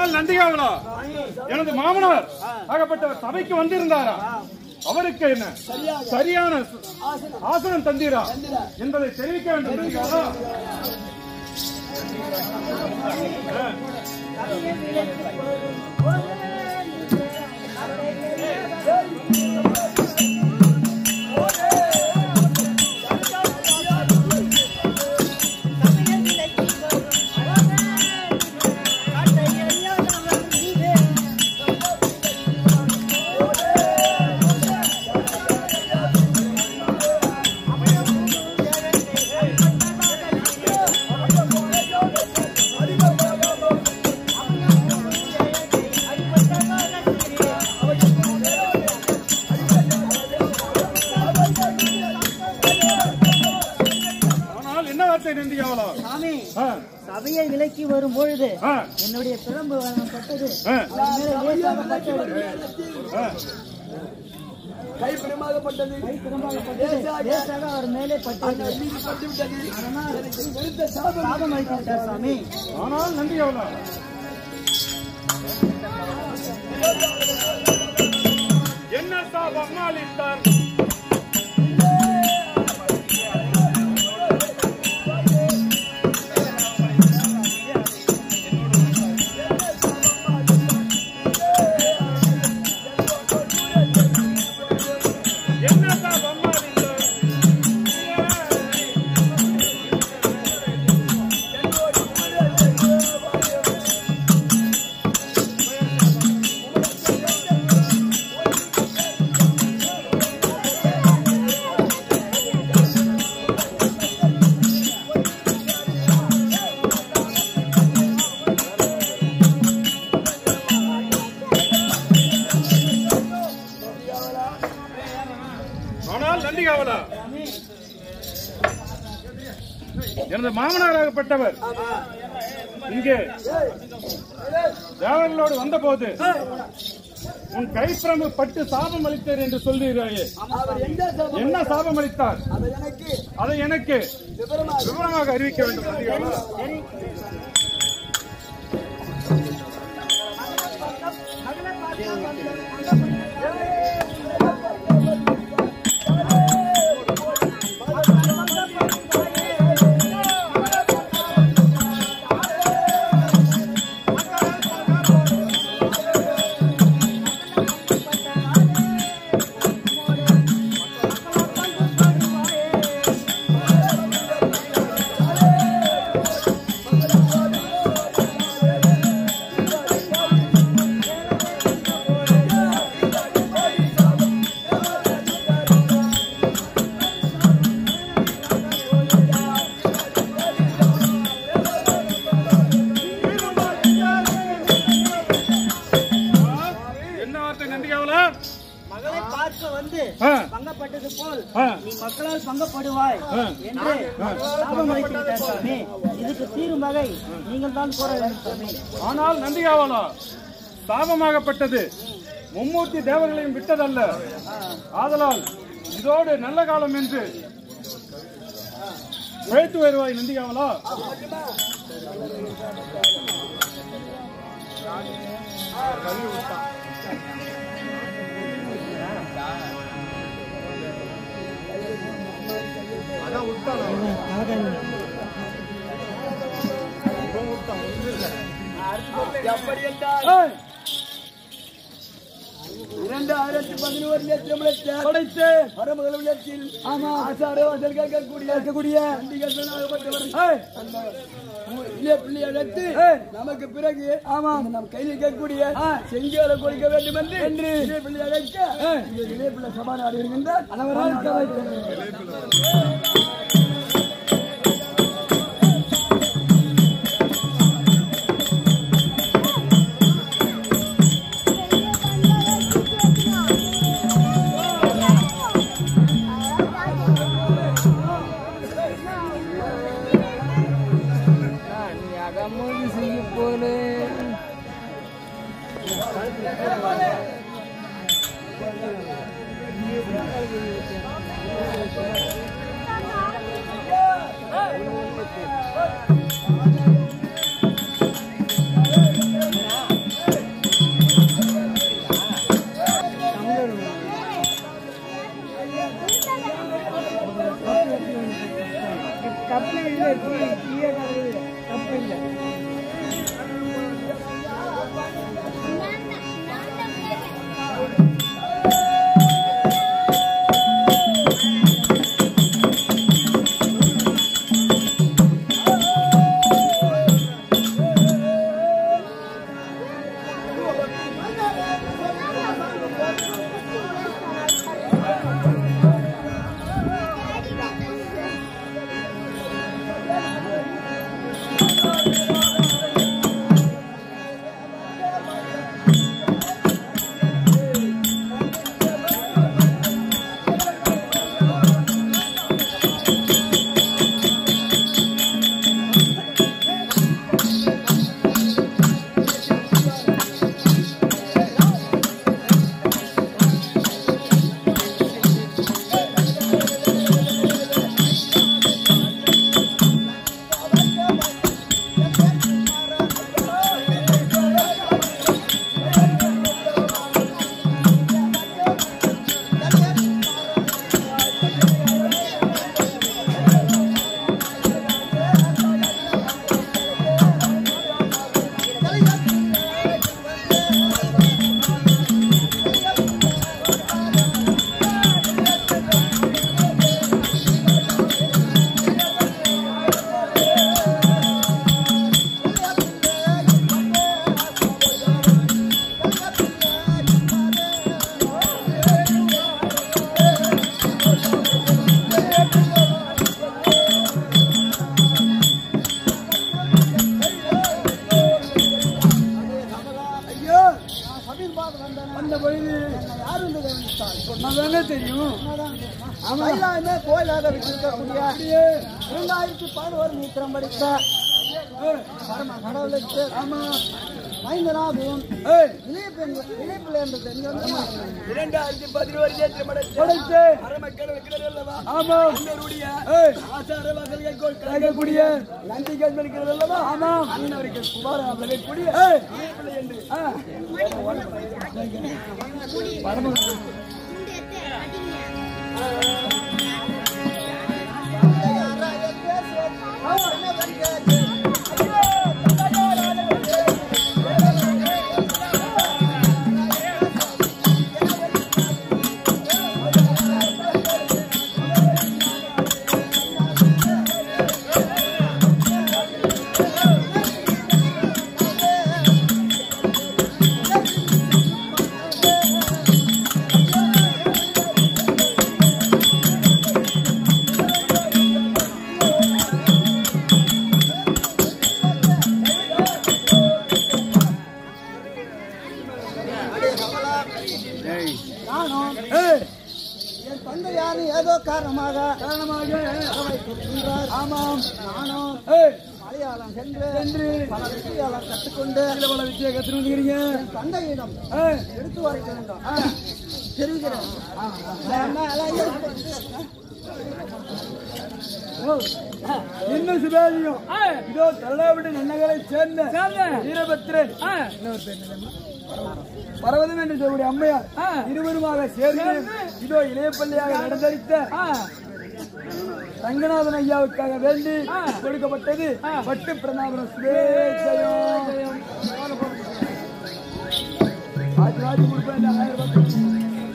ஆனால் நந்திகாவலா எனது மாமனார் ஆகப்பட்டவர் சபைக்கு வந்திருந்தாரா அவருக்கு என்ன சரியான ஆசனம் தந்தீரா என்பதை தெரிவிக்க வேண்டும் நந்திகாவலா ஆனால் என்ன வார்த்தை நந்திகாவலா சாமி ஆ, சபையை விலக்கி வரும் பொழுது ஆ, என்னுடைய பிரம்பு வழங்கப்பட்டது ஆ, அதன் மேலே லேசாகப்பட்டது. ஆ. கை பிரமாகப்பட்டது கை திரும்பாகப்பட்டது. லேசாக அவர் மேலே பட்டது மீது பட்டு விட்டது அதனால் எனக்கு வெறுத்த சாபம் சாபம் அளித்து விட்டார் சாமி ஆனால் நந்திகாவலா என்ன சாபம் அளித்தார் என்ன சாபம் அளித்தார் ஆனால் நந்திகாவலா எனது மாமனாராகப்பட்டவர் இங்கே தேவர்களோடு வந்தபோது உன் கைப்பிரமு பட்டு சாபம் அளித்தார் என்று சொல்லுகிறாயே அவர் எந்த சாபம் என்ன சாபம் அளித்தார் அதை எனக்கு அதை எனக்கு விவரமாக விவரமாக அறிவிக்க வேண்டும் நந்திகாவலா என்ன வார்த்தை நந்திகாவலா மகளை பார்க்க வந்து ஆ, பங்கப்பட்டது போல் ஆ. நீ மக்களால் பங்கப்படுவாய் ஆ. என்று சாபம் அளித்து விட்டார் சாமி இதுக்கு தீரும் வகை நீங்கள் தான் கூற வேண்டும் சாமி ஆனால் நந்திகாவலா சாபமாகப்பட்டது மும்மூர்த்தி தேவர்களையும் விட்டதல்ல ஆதலால் இதோடு நல்ல காலம் என்று உழைத்து வருவாய் நந்திகாவலா எப்படி என்றால் ஏய், இரண்டாயிரத்தி பதினோரு லட்சம் லட்சம் படைத்து பரமகலத்தில் ஆமா ஆசார வாசல் கேட்கக்கூடிய இருக்கக்கூடிய அண்டிகர்களாகப்பட்டவர் ஏய், அந்த மு- இளைய பிள்ளை அழைத்து நமக்கு பிறகு ஆமா நம் கையில் இருக்கக்கூடிய செங்கோலை கொடுக்க வேண்டும் என்று என்று இளைய பிள்ளை அழைக்க இங்கே இளைய பிள்ளை சபாநாடு இருக்கின்றார் அனைவரால் அந்த பொழுது என்னை யார் என்று கவனித்தார் சொன்னதானே தெரியும் கைலாயமே கோயிலாக விட்டிருக்கக்கூடிய இரண்டாயிரத்தி பதினோரு மீத்திரம் படித்த பரம கடவுளுக்கு மைந்தனாகவும் ஏய், இளைய பெண் இளைய பிள்ளை என்று தெரிஞ்சவங்க இரண்டாயிரத்தி பதினோரு ஏற்றம் படைத்து அரமக்கடல் கிணறு அல்லவா ஆமாம் அண்ணருடைய ஆசார வாசல்கள் கோல் கலக்கக்கூடிய நந்தி கண்மணி கிணறு அல்லவா ஆமாம் அண்ணவருக்கு குமார விளையக்கூடிய பிள்ளை என்று ஆ. நானும் ஏய், என் தந்தையான ஏதோ காரணமாக காரணமாக வைத்திருக்கின்றார் ஆமாம் நானும் ஏய், மலையாளம் சென்று சென்று பல விஷயங்களை கற்றுக்கொண்டு சில பல விஷயம் கற்றுட்டு வந்துக்கிறீங்க என் தந்தையிடம் ஏய், எடுத்து வரைக்க வேண்டும் தெரிவிக்கிறேன் என்ன சுபாதியம் இதோ தள்ளாவிட்டு நன்னகரை சேர்ந்த வீரபத்திரன் இன்னொரு பேர் என்னது? பர்வதம் என்று சொல்லக்கூடிய அம்மையார் இருவருமாக சேர்ந்து இதோ இளையப்பள்ளியாக நடந்தரித்த ரங்கநாதன் ஐயாவுக்காக வேண்டி கொடுக்கப்பட்டது பட்டு பிரணாபன சுபேஜயம் ஆச்சு ஆச்சு கொடுப்பேன் ஆயிரம் ரூபாய்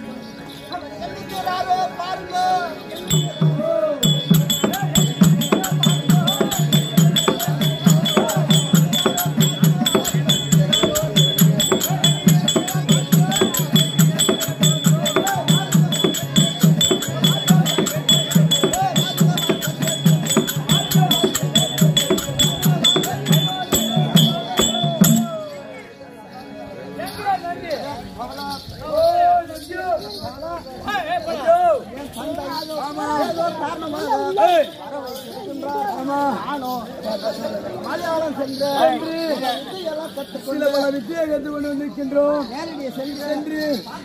ஏய், மலையாளம் சென்று எல்லாம் கற்றுக்கொண்டு சில பல விஷயம் கற்றுக் கொண்டு வந்திருக்கின்றோம் நேரடியாக சென்று என்று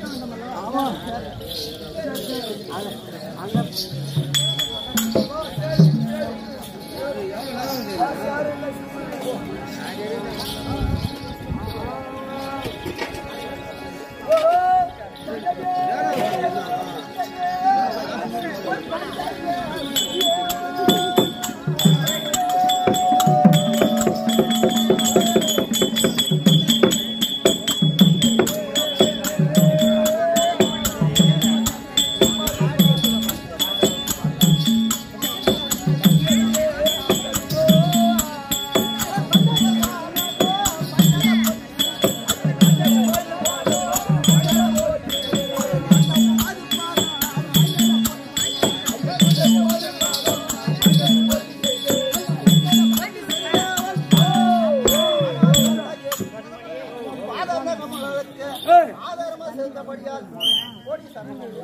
சாதாரண மக்களுக்கு ஏய், ஆதாரமா சேர்ந்தபடியால் கோடி சரணம்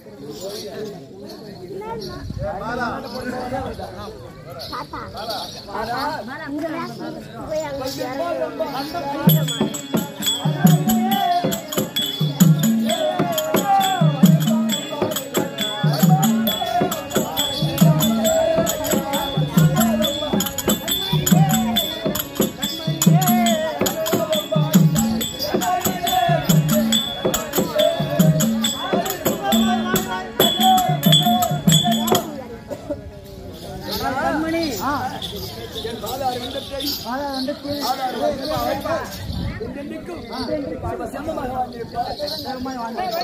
கண்மணி என் பாதார் விந்தத்தை ஆதார் வந்துட்டு என்றென்றைக்கும் சிவ செம்மமாக வாழ்ந்திருப்பார்.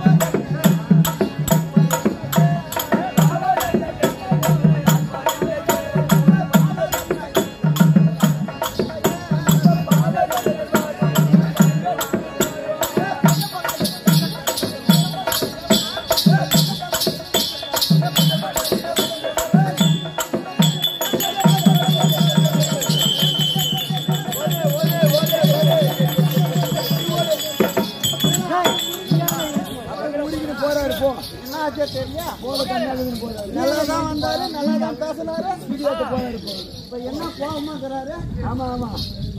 ஆ தெரியலையா போல கண்ணாடின்னு போறாரு நல்லா தான் வந்தாரு நல்லா தான் பேசினாரு வீடியோட்டு போறாரு போறாரு இப்ப என்ன கோபமா இருக்கிறாரு ஆமா ஆமா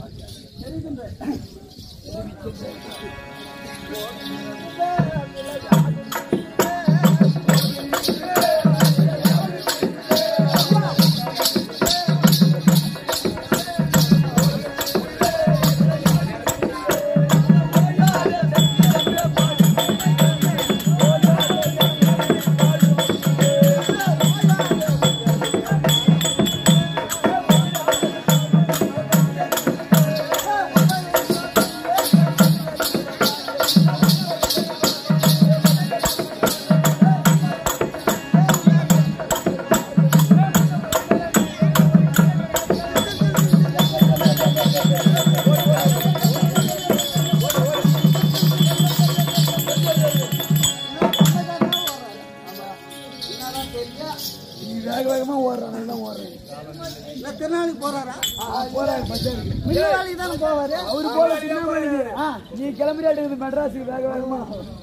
நீ வேக வேகமா ஓடுறான் நல்லா ஓடுறேன் இல்ல திருநாளைக்கு போறாரா போறாரு பஜாருக்கு மில்ல வேலைக்கு தானே போவாரு அவரு போல திருநெல்வேலிக்கு நீ கிளம்பிடாட்டு இருக்குது மெட்ராஸுக்கு வேக வேகமா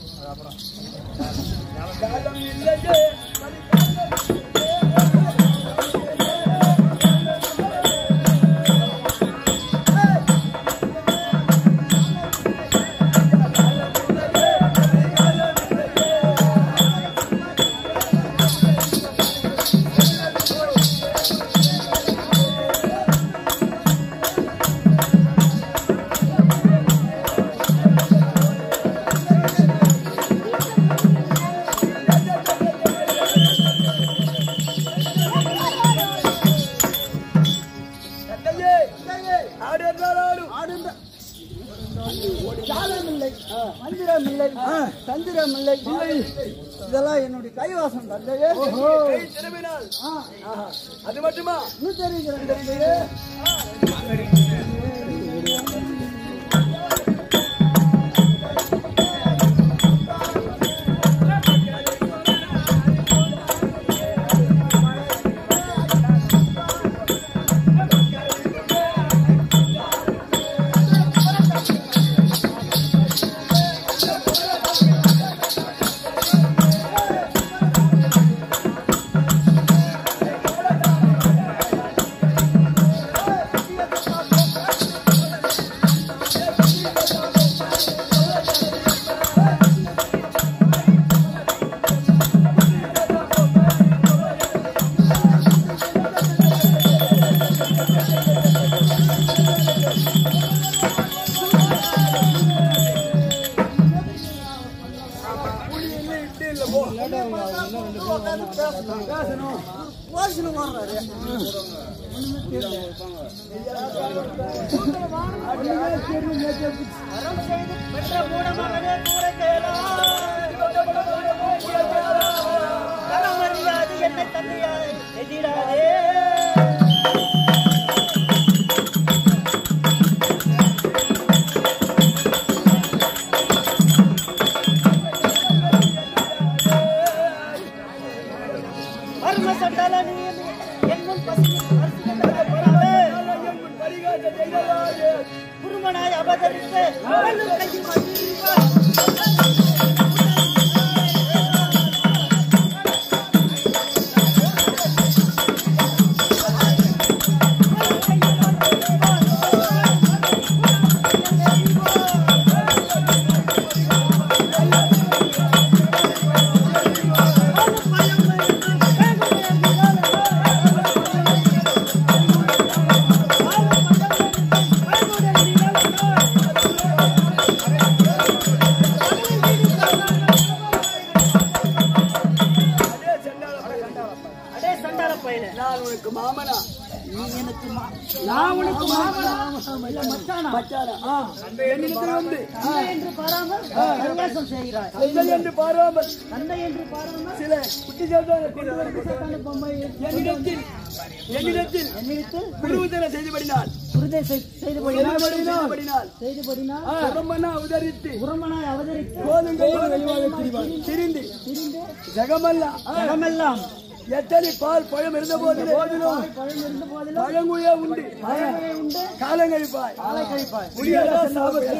ஆடு என்றால் ஆடு ஜாலமில்லை மந்திரமில்லை தந்திரமில்லை இதெல்லாம் என்னுடைய கைவாசம் தந்தையே கை திரும்பினால் அது மட்டுமா இன்னும் தெரியுகிறேன் தந்தையே பேசணும் ஓசனம் ஓடுறாரு அறம் செய்து பெற்ற மூடமகனே கூரை தரமறியாது என்னை தந்தையாய் எதிராதே மர்ம சண்டால நீ என் முன் பசி குருமனாய் அவதரித்து அவளும் கையில் மடிவார். அடே சண்டால பையனே நான் உனக்கு மாமனா நீ எனக்கு மா- நான் உனக்கு மாமனா இல்ல மச்சானா மச்சானா என்னிடத்தில் வந்து தந்தை என்று பாராமல் சன்னியாசம் செய்கிறாய் தந்தை என்று பாராமல் தந்தை என்று பாராமல் சில குட்டி சேர்ந்தால் கொண்டு வந்து சாத்தான பொம்மை என்னிடத்தில் என்னிடத்தில் என்னிடத்தில் குருவுத்தனை செய்துபடினார் குருதை செய்- செய்துபடினால் செய்துபடினால் செய்துபடினால் உடம்பனா அவதரித்து உரமனாய் அவதரித்து கோதுங்கையில் வெளிவாக திரிவார் திரிந்து திரிந்து ஜெகமெல்லாம் ஜகமெல்லாம் எத்தனை பால் பழம் இருந்த போதிலும் போதிலும் பழம் இருந்த போதிலும் பழங்குழியா உண்டு பழங்களை உண்டு காலம் கழிப்பாய் காலை கழிப்பாய் முடியாத சாபத்தை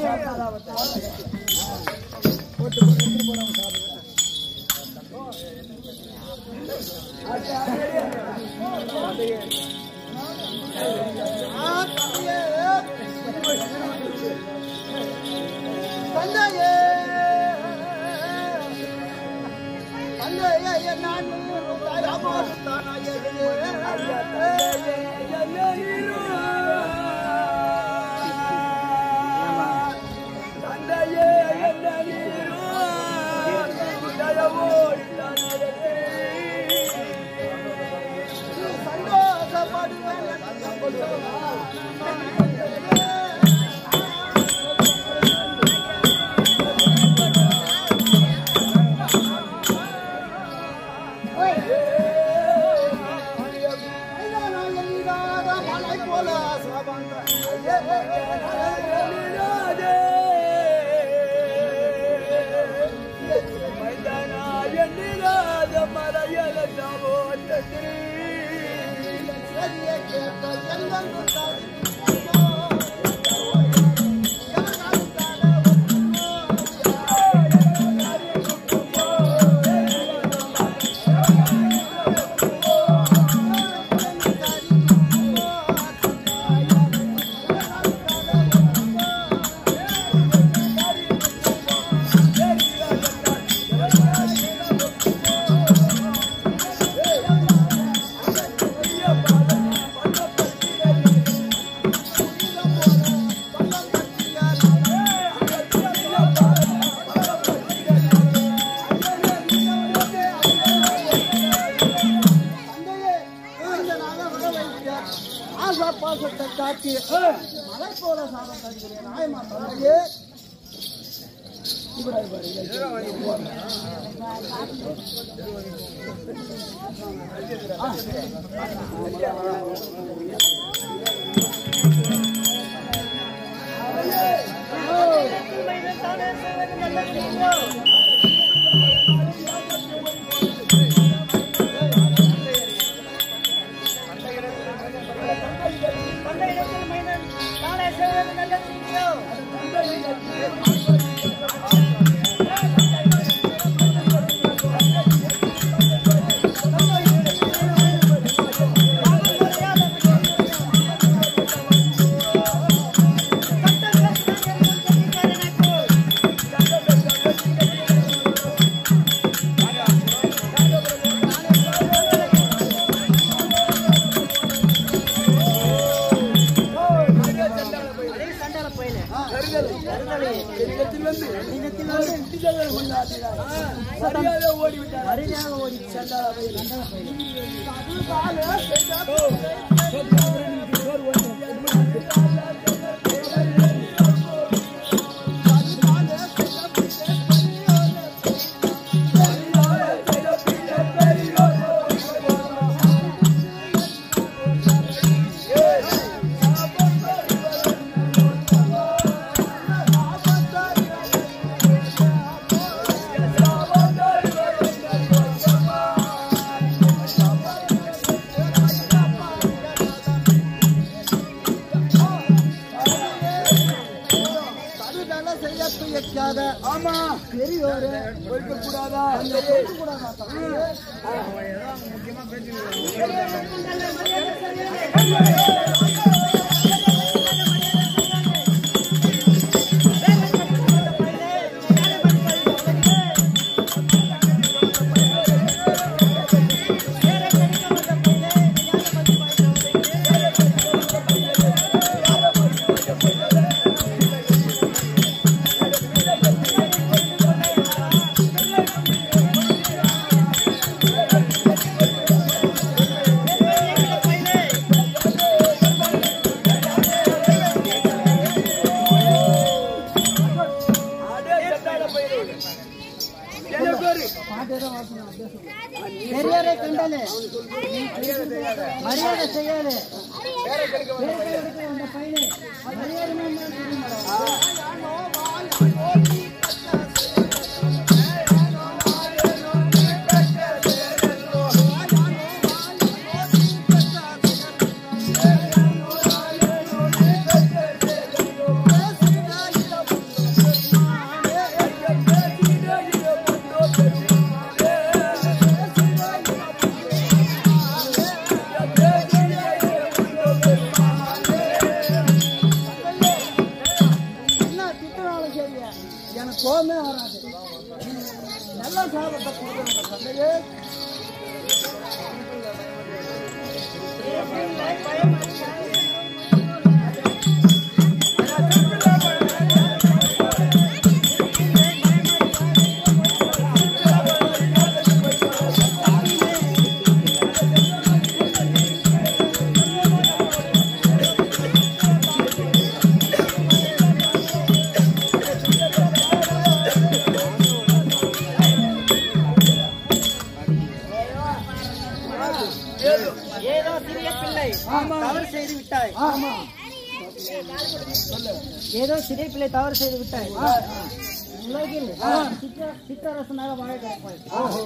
ஆசா பாசத்தை காட்டி மலை போல சாதம் தருகிறேன் நாயமா தந்தையே சண்டால போயில சரியாக ஓடிவிட்டார் அருமையாக ஓடி சண்டால போயில தடுதலை செய்ய துயக்காத ஆமா பெரியோரு ஒழிக்க கூடாதா கூடாதா தந்தையே? பெரியாரை கண்டாலே மரியாதை செய்யாத அந்த பையனை மரியாதை ஆ ஏதோ சிறிய பிள்ளை தவறு செய்து விட்டாய் ஏதோ சிறிய பிள்ளை தவறு செய்து விட்டாய் உலகில் சித்த சித்தரசனாக வாழ கிடைப்பாய்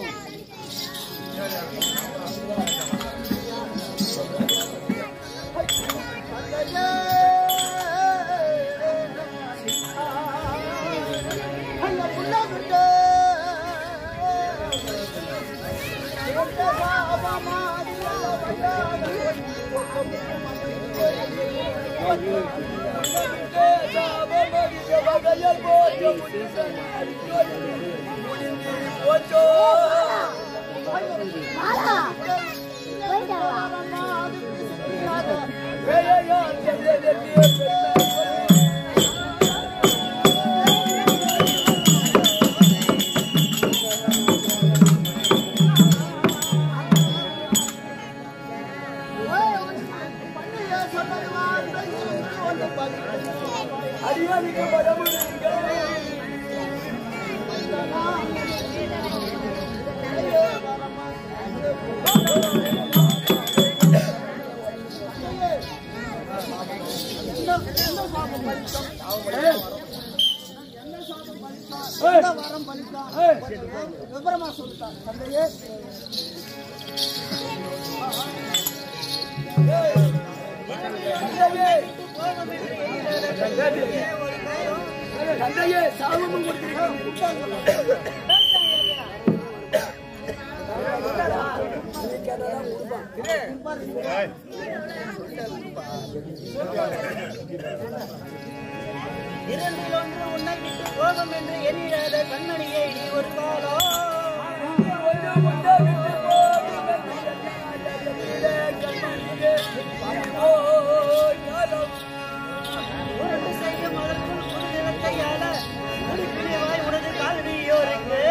அடியானிக்கு படமுடிங்க வரம் பலித்தான் விவரமா சொல்லிட்டான் தந்தையே தந்தையே சாபமும் கொடுத்திருக்கிறோம் இரண்டில் ஒன்று உன்னை விட்டு போகும் என்று எண்ணிடாத கண்மணியை நீ ஒரு காலம் உருண்டு செய்யும் அதற்குள் புது நிலத்தையால முடிப்பிடிவாய் உனது கால்வியோருக்கு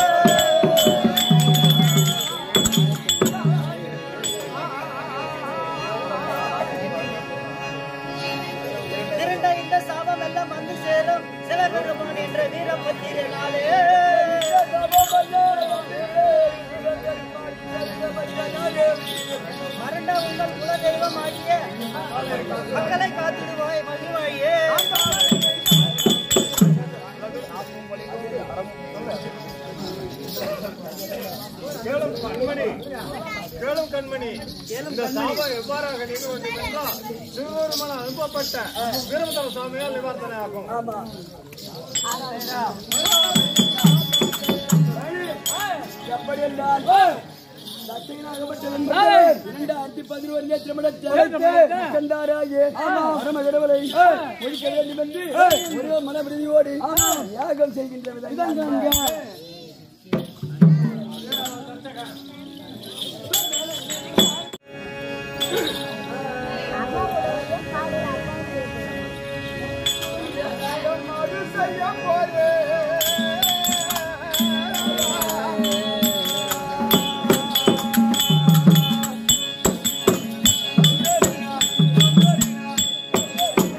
திரண்ட இந்த சாபம் எல்லாம் வந்து சேரும் சிவபெருமான் என்ற வீரபத்திரனாலே மறண்ட உங்கள் குலதெய்வம் ஆகிய மக்களை காத்திடுவாய் மகிழ்வாயே கேளும் கண்மணி கேளும் கண்மணி இந்த சாபம் எவ்வாறாக நிகழ்வது என்றால் சிவபெருமான அனுப்பப்பட்ட வீரபத்திர சுவாமியால் நிவாரணை ஆகும் எப்படியெல்லாம் இரண்டாயிரத்தி பதினோரு திருமணத்தாராகிய பரமகடவுளை ஒழிக்க வேண்டும் என்று ஒரே மனவிருதியோடு யாகம் செய்கின்ற விதம்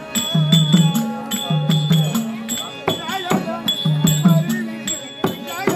ஆ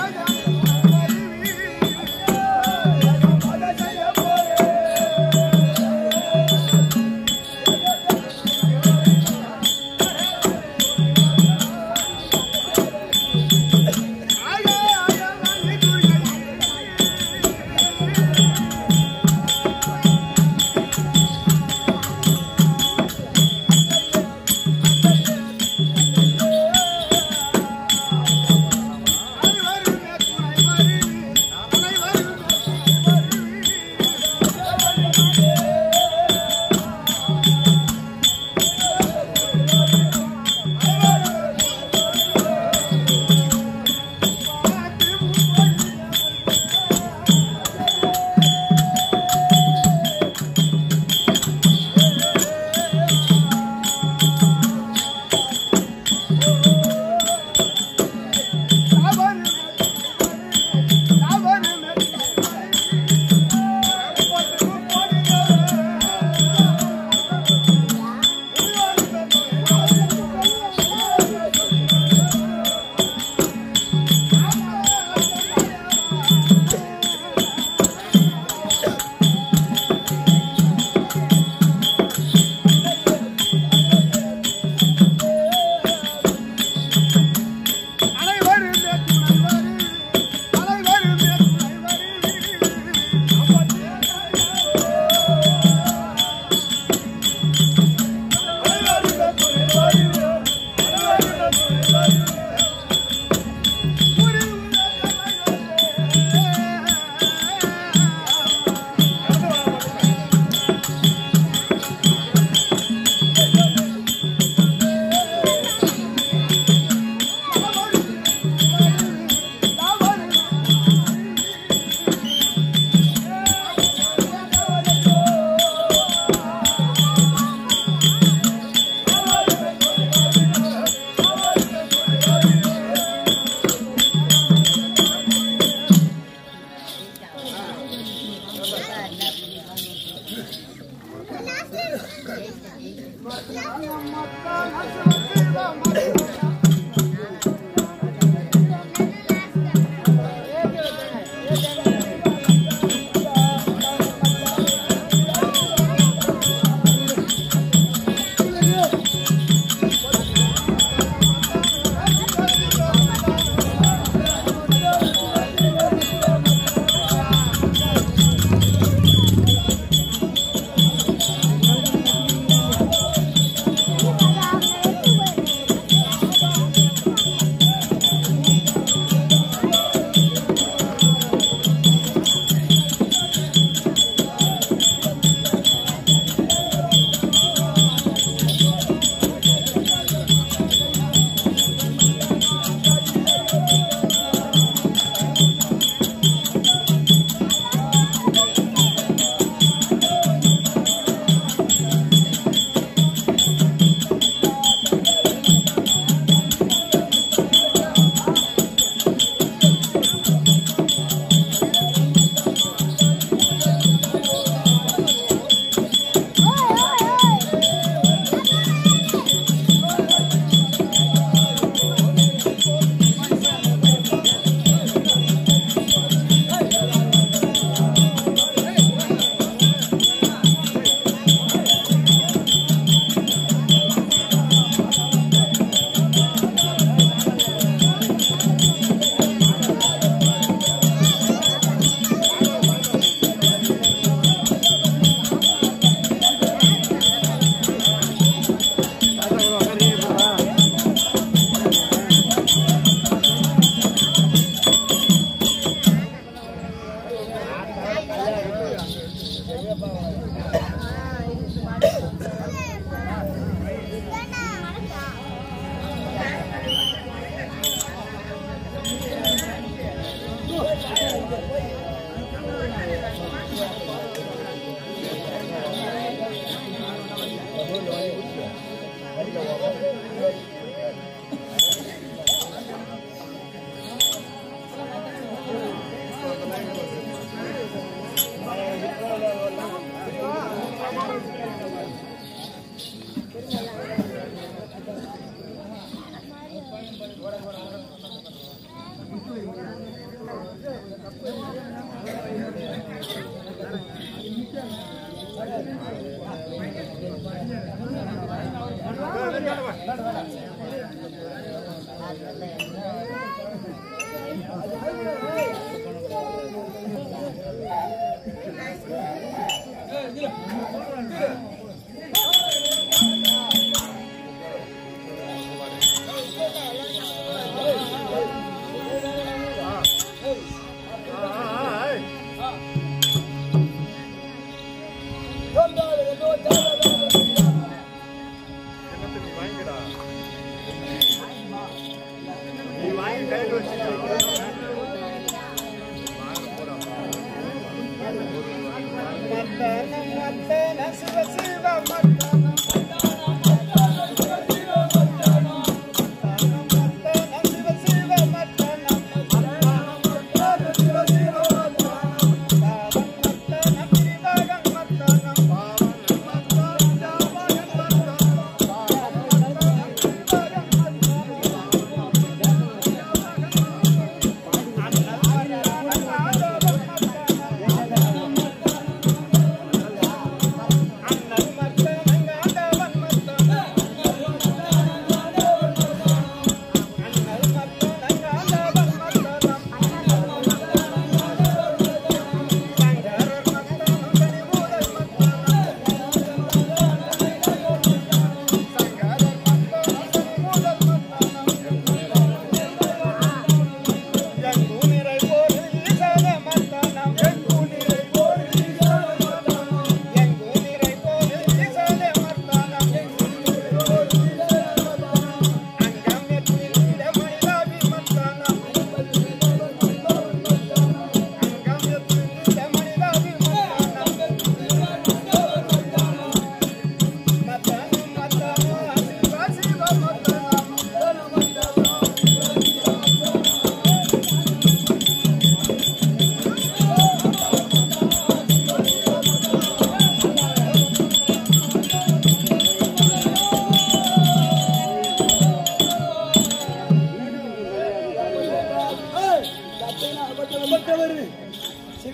அண்ணன் மத்த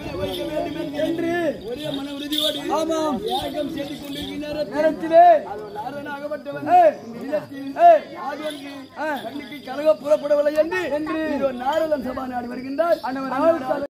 வைக்க வேண்டும் என்று ஒரே மன உறுதியோடு ஆமாம் யாகம் செய்து கொண்டிருக்கின்ற நேரத்திலே நாரணாகப்பட்டவன் நிலத்தில் ஆதிவனுக்கு கண்ணுக்கு கலக புறப்படவில்லை என்று என்று நாரதன் சபா நாடு வருகின்றார்